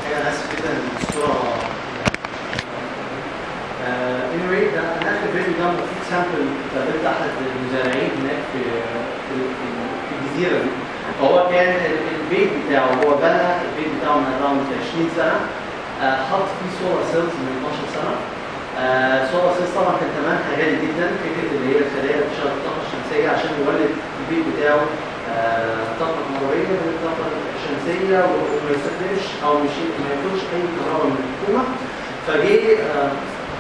حاجه انا اسف جدا ان الصوره آه، anyway ده انا اخر فيديو ده المفروض سامبل قابلت احد المزارعين هناك في في في- في الجزيره دي فهو كان ال- البيت بتاعه هو بنى البيت بتاعه من اراوند 20 سنه آه، حط فيه سولار سيلز من 12 سنه سولار سيلز طبعا كان ثمنها غالي جدا فكره اللي هي الخلايا اللي بتشتغل بالطاقه الشمسيه عشان يولد البيت بتاعه آه، طاقه كهربائيه من الطاقه الشمسيه وما يستخدمش او مش ما ياخدش اي كهرباء من الحكومه فجه آه،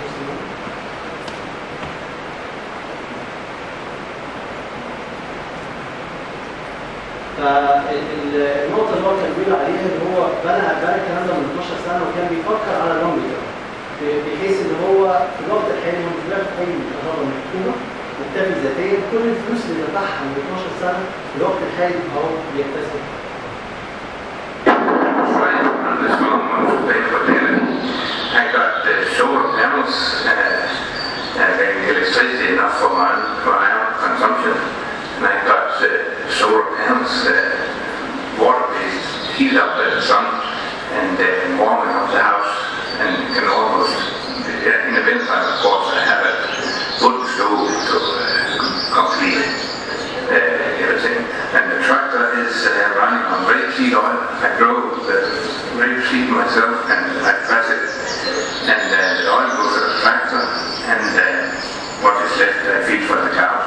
فالنقطة اللي هو كان بيقول عليها ان هو بنى بنى الكلام ده من 12 سنة وكان بيفكر على اللونج تيرم بحيث ان هو في الوقت الحالي هو مش بياخد اي كهرباء من الحكومة مكتفي ذاتيا كل الفلوس اللي دفعها من 12 سنة في الوقت الحالي هو بيكتسب Right on this one, on the I got uh, solar panels, uh, uh, getting electricity enough for my, for my own consumption. And I got uh, solar panels, uh, water-based, heat up the sun and uh, warming up the house. And can almost, yeah, in the wintertime, of course, I have a wood stove to uh, complete uh, everything. And the tractor is uh, running on rapeseed oil. I grow the rapeseed myself and I press it. And uh, the oil goes to the tractor and uh, what is left I feed for the cows.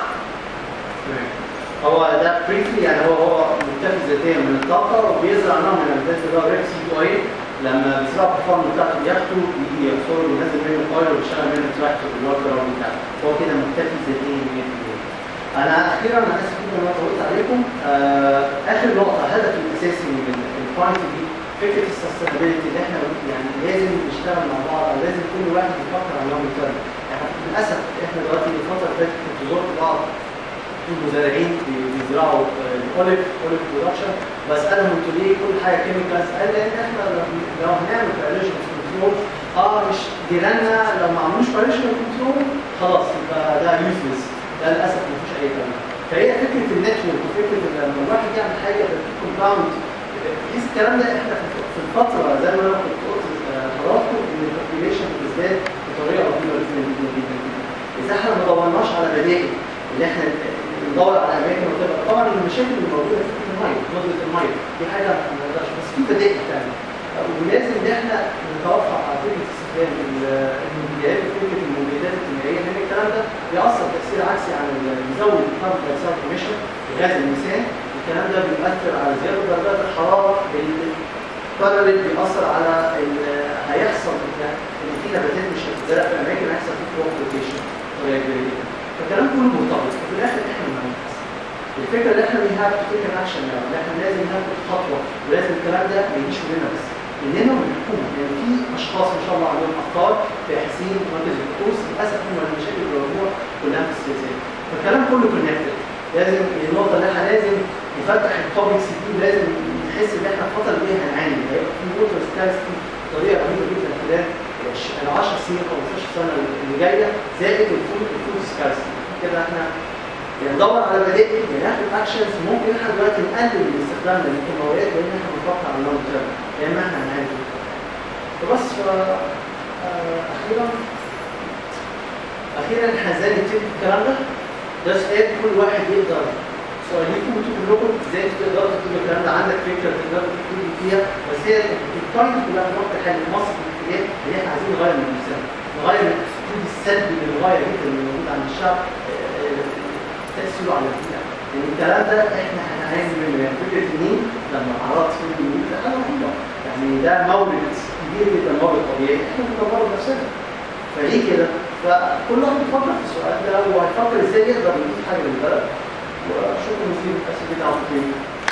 هو ده بريفلي يعني هو هو مكتفي ذاتيا من الطاقة وبيزرع نوع من النباتات اللي هو ريب سيد اويل لما بيزرعوا في الفارم بتاعته بياخده يجي يحصره وينزل منه الاويل ويشتغل منه التراكتور اللي هو الجرام بتاعه هو كده مكتفي ذاتيا 100% انا اخيرا انا اسف جدا ان انا طولت عليكم آه اخر نقطة هدفي الاساسي من البوينت دي فكرة السستينابيلتي اللي احنا يعني لازم نشتغل مع بعض او لازم كل واحد يفكر على اللونج تيرم يعني للاسف احنا دلوقتي الفترة اللي فاتت كنت زرت بعض المزارعين بيزرعوا الاوليف اوليف برودكشن بسالهم انتوا ليه كل حاجه كيميكالز قال لان احنا لو- لو هنعمل فايولوجيكال كنترول اه مش جيراننا لو ما عملوش فايولوجيكال كنترول خلاص يبقى ده يوزلس ده للاسف ما فيش اي كلام فهي فكره النتورك وفكره ان لما الواحد يعمل حاجه يبقى في كومباوند بحيث الكلام ده احنا في في الفتره زي ما انا كنت قلت لحضراتكم ان البوبيليشن بتزداد بطريقه رهيبه جدا جدا جدا جدا اذا احنا ما دورناش على بدائل اللي احنا ندور على اماكن وتبقى طبعا المشاكل اللي موجوده في فكره الميه نقطه الميه دي حاجه ما نقدرش بس في بدائل ثانيه ولازم ان احنا نتوقع على فكره استخدام ال- المبيدات وفكره المبيدات الكيميائيه لان الكلام ده بيأثر تاثير عكسي على ال- بيزود الكاربون دايوكسيد ايميشن غاز الميثان الكلام ده بيؤثر على زياده درجات الحراره باراليل بيأثر على ال- هيحصل ان في نباتات مش هتتزرع في اماكن هيحصل فيه كروب روتيشن بطريقه كبيره جدا فالكلام كله مرتبط وفي الاخر احنا اللي هنحس الفكره اللي احنا بنهاب تيك اكشن يعني ان احنا لازم ناخد خطوه ولازم الكلام ده ما يجيش مننا بس مننا ومن الحكومه يعني في اشخاص ما شاء الله عندهم افكار باحثين منتج البحوث للاسف هم المشاكل اللي بيواجهوها كلها في السياسات فالكلام كله كونكتد لازم النقطه اللي احنا لازم نفتح البابليك سي لازم نحس ان احنا الفتره اللي جايه هنعاني هيبقى في ووتر سكارستي بطريقه رهيبه جدا خلال ال 10 سنين 15 سنه اللي جايه زائد الفود الفود سكارستي كده احنا يعني ندور على بدائل ناخد اكشنز ممكن احنا دلوقتي نقلل من استخدامنا للكيماويات لان احنا بنفكر على اللونج تيرم يا اما احنا هنعاني فبس ف آه، اخيرا اخيرا احنا ازاي نبتدي في الكلام ده؟ ده سؤال كل واحد يقدر سؤاليكم انتوا كلكم ازاي تقدروا تكتبوا الكلام ده عندك فكره تقدروا تكتبوا فيها بس هي البوينت كلها في الوقت الحالي في مصر في الاتجاه اللي احنا عايزين نغير من نفسنا نغير من الاسلوب السلبي اللي مغير جدا اللي موجود عند الشعب آه، تاثيره على البيئه يعني الكلام ده احنا هنعاني منه يعني فكره النيل لما عرضت فيه النيل ده حاجه رهيبه يعني ده مورد كبير جدا مورد طبيعي احنا بندمره بنفسنا فليه كده؟ فكل واحد بيفكر في السؤال ده وهيفكر ازاي يقدر يضيف حاجه للبلد وشكرا جزيلا اسف جدا على التقييم